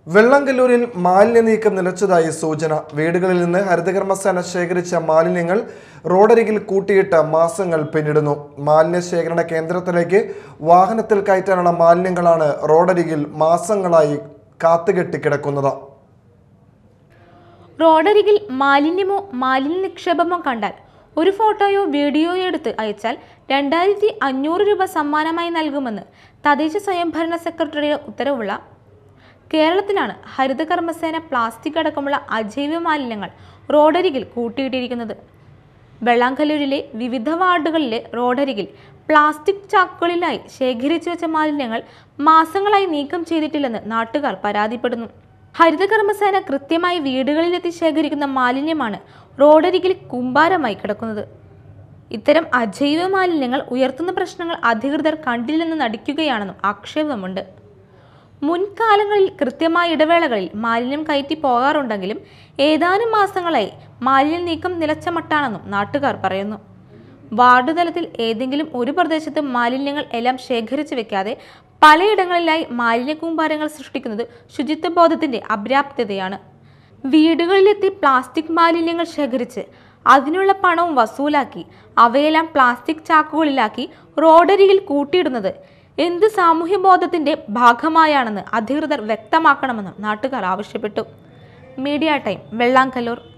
വെള്ളങ്കല്ലൂരിൽ മാലിന്യ നീക്കം നിലച്ചതായി സൂചന വീടുകളിൽ നിന്ന് ഹരിതകർമ്മസേന ശേഖരിച്ച മാലിന്യങ്ങൾ റോഡരികിൽ കൂട്ടിയിട്ട് മാസങ്ങൾ പിന്നിടുന്നു മാലിന്യ ശേഖരണ കേന്ദ്രത്തിലേക്ക് വാഹനത്തിൽ കയറ്റാനുള്ള മാലിന്യങ്ങളാണ് റോഡരികിൽ മാസങ്ങളായി കാത്തുകെട്ടി കിടക്കുന്നത് റോഡരികിൽ മാലിന്യമോ മാലിന്യ നിക്ഷേപമോ കണ്ടാൽ ഒരു ഫോട്ടോയോ വീഡിയോയോ എടുത്ത് അയച്ചാൽ രണ്ടായിരത്തി അഞ്ഞൂറ് രൂപ സമ്മാനമായി നൽകുമെന്ന് തദ്ദേശ സ്വയംഭരണ സെക്രട്ടറിയുടെ ഉത്തരവുള്ള കേരളത്തിലാണ് ഹരിതകർമ്മസേന പ്ലാസ്റ്റിക് അടക്കമുള്ള അജൈവ മാലിന്യങ്ങൾ റോഡരികിൽ കൂട്ടിയിട്ടിരിക്കുന്നത് വെള്ളാങ്കല്ലൂരിലെ വിവിധ വാർഡുകളിലെ റോഡരികിൽ പ്ലാസ്റ്റിക് ചാക്കുകളിലായി ശേഖരിച്ചു വെച്ച മാലിന്യങ്ങൾ മാസങ്ങളായി നീക്കം ചെയ്തിട്ടില്ലെന്ന് നാട്ടുകാർ പരാതിപ്പെടുന്നു ഹരിതകർമ്മസേന കൃത്യമായി വീടുകളിലെത്തി ശേഖരിക്കുന്ന മാലിന്യമാണ് റോഡരികിൽ കുമ്പാരമായി കിടക്കുന്നത് ഇത്തരം അജൈവ മാലിന്യങ്ങൾ ഉയർത്തുന്ന പ്രശ്നങ്ങൾ അധികൃതർ കണ്ടില്ലെന്ന് നടിക്കുകയാണെന്നും ആക്ഷേപമുണ്ട് മുൻകാലങ്ങളിൽ കൃത്യമായ ഇടവേളകളിൽ മാലിന്യം കയറ്റി പോകാറുണ്ടെങ്കിലും ഏതാനും മാസങ്ങളായി മാലിന്യ നീക്കം നിലച്ച മട്ടാണെന്നും നാട്ടുകാർ പറയുന്നു വാർഡ് തലത്തിൽ ഏതെങ്കിലും ഒരു പ്രദേശത്ത് മാലിന്യങ്ങൾ എല്ലാം ശേഖരിച്ചു വെക്കാതെ പലയിടങ്ങളിലായി മാലിന്യ കൂമ്പാരങ്ങൾ സൃഷ്ടിക്കുന്നത് ശുചിത്വ ബോധത്തിന്റെ അപര്യാപ്തതയാണ് വീടുകളിലെത്തി പ്ലാസ്റ്റിക് മാലിന്യങ്ങൾ ശേഖരിച്ച് അതിനുള്ള പണവും വസൂലാക്കി അവയെല്ലാം പ്ലാസ്റ്റിക് ചാക്കുകളിലാക്കി റോഡരികിൽ കൂട്ടിയിടുന്നത് എന്ത് സാമൂഹ്യ ബോധത്തിന്റെ ഭാഗമായാണെന്ന് അധികൃതർ വ്യക്തമാക്കണമെന്നും നാട്ടുകാർ ആവശ്യപ്പെട്ടു മീഡിയ ടൈം വെള്ളാങ്കല്ലൂർ